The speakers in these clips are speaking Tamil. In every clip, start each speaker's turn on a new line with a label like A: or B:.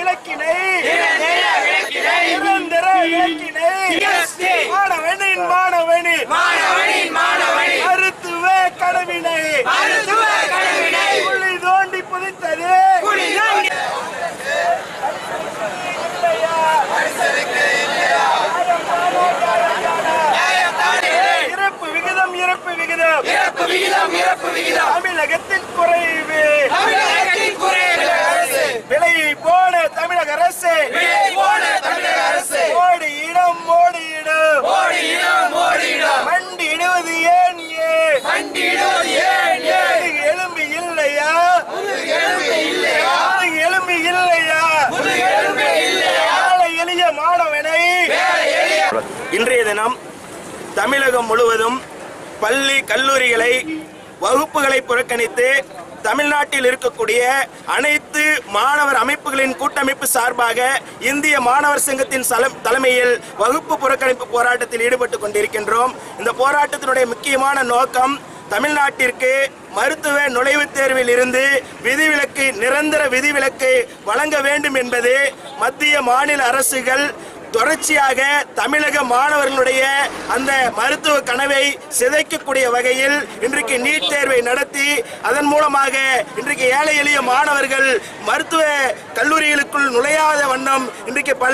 A: விளக்கினை நிரந்தர விளக்கினை மாணவனின் மாணவனின் மருத்துவ கனவினை குழி தோண்டி புதைத்தது இறப்பு விகிதம் இறப்பு விகிதம் தமிழகத்தின் குறைவு விலை போன தமிழக அரசு மோடி இடம் மோடி இடம் மண்டி இடுவது ஏன் ஏன் முதுகு எலும்பு இல்லையா முதுகு எலும்பு இல்லையா ஏழை எளிய மாணவனை இன்றைய தினம் தமிழகம் முழுவதும் பள்ளி கல்லூரிகளை வகுப்புகளை புறக்கணித்து தமிழ்நாட்டில் இருக்கக்கூடிய அனைத்து மாணவர் அமைப்புகளின் கூட்டமைப்பு சார்பாக இந்திய மாணவர் சங்கத்தின் சல- தலைமையில் வகுப்பு புறக்கணிப்பு போராட்டத்தில் ஈடுபட்டு கொண்டிருக்கின்றோம் இந்த போராட்டத்தினுடைய முக்கியமான நோக்கம் தமிழ்நாட்டிற்கு மருத்துவ நுழைவுத் தேர்வில் இருந்து விதிவிலக்கு நிரந்தர விதிவிலக்கு வழங்க வேண்டும் என்பது மத்திய மாநில அரசுகள் தொடர்ச்சியாக தமிழக மாணவர்களுடைய அந்த மருத்துவ கனவை சிதைக்கக்கூடிய வகையில் இன்றைக்கு நீட் தேர்வை நடத்தி அதன் மூலமாக இன்றைக்கு ஏழை எளிய மாணவர்கள் மருத்துவ கல்லூரிகளுக்குள் நுழையாத வண்ணம் இன்றைக்கு பல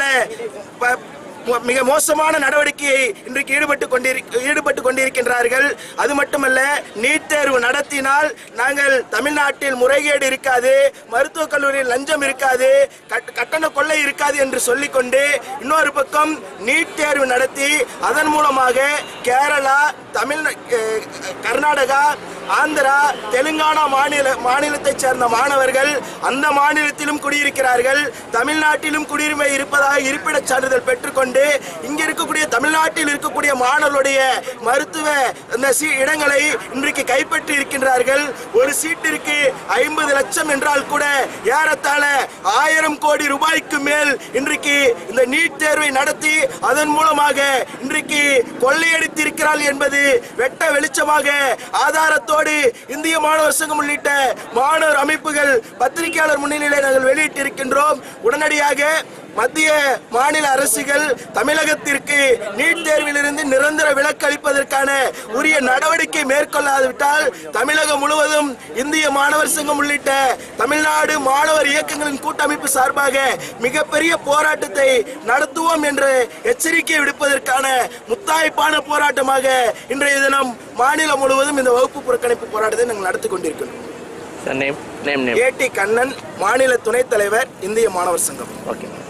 A: ப- மோ- மிக மோசமான நடவடிக்கையை இன்றைக்கு ஈடுபட்டு கொண்டிரு ஈடுபட்டு கொண்டிருக்கின்றார்கள் அது மட்டுமல்ல நீட் தேர்வு நடத்தினால் நாங்கள் தமிழ்நாட்டில் முறைகேடு இருக்காது மருத்துவக் கல்லூரியில் லஞ்சம் இருக்காது கட்- கட்டண கொள்ளை இருக்காது என்று சொல்லிக்கொண்டு இன்னொரு பக்கம் நீட் தேர்வு நடத்தி அதன் மூலமாக கேரளா தமிழ் அஹ், கர்நாடகா ஆந்திரா தெலுங்கானா மாநில மாநிலத்தைச் சேர்ந்த மாணவர்கள் அந்த மாநிலத்திலும் குடியிருக்கிறார்கள் தமிழ்நாட்டிலும் குடியுரிமை இருப்பதாக இருப்பிடச் சான்றிதழ் பெற்றுக்கொண்டு இங்க இருக்கக்கூடிய தமிழ்நாட்டில் இருக்கக்கூடிய மாணவர்களுடைய மருத்துவ அந்த சீ இடங்களை இன்றைக்கு கைப்பற்றி இருக்கின்றார்கள் ஒரு சீட்டிற்கு ஐம்பது லட்சம் என்றால் கூட ஏறத்தாழ ஆயிரம் கோடி ரூபாய்க்கு மேல் இன்றைக்கு இந்த நீட் தேர்வை நடத்தி அதன் மூலமாக இன்றைக்கு கொள்ளையடித்திருக்கிறார்கள் என்பது வெட்ட வெளிச்சமாக ஆதாரத்தோடு இந்திய மாணவர் சங்கம் உள்ளிட்ட மாணவர் அமைப்புகள் பத்திரிகையாளர் முன்னிலையில் நாங்கள் வெளியிட்டிருக்கின்றோம் உடனடியாக மத்திய மாநில அரசுகள் தமிழகத்திற்கு நீட் தேர்விலிருந்து நிரந்தர விலக்கு அளிப்பதற்கான உரிய நடவடிக்கை மேற்கொள்ளாவிட்டால் தமிழகம் முழுவதும் இந்திய மாணவர் சங்கம் உள்ளிட்ட தமிழ்நாடு மாணவர் இயக்கங்களின் கூட்டமைப்பு சார்பாக மிகப்பெரிய போராட்டத்தை நடத்துவோம் என்று எச்சரிக்கை விடுப்பதற்கான முத்தாய்ப்பான போராட்டமாக இன்றைய தினம் மாநிலம் முழுவதும் இந்த வகுப்பு புறக்கணிப்பு போராட்டத்தை நாங்கள் நடத்தி கொண்டிருக்கிறோம்
B: sir name name name
A: A D Kannan மாநில துணைத் தலைவர் இந்திய மாணவர் சங்கம்
B: ஓகே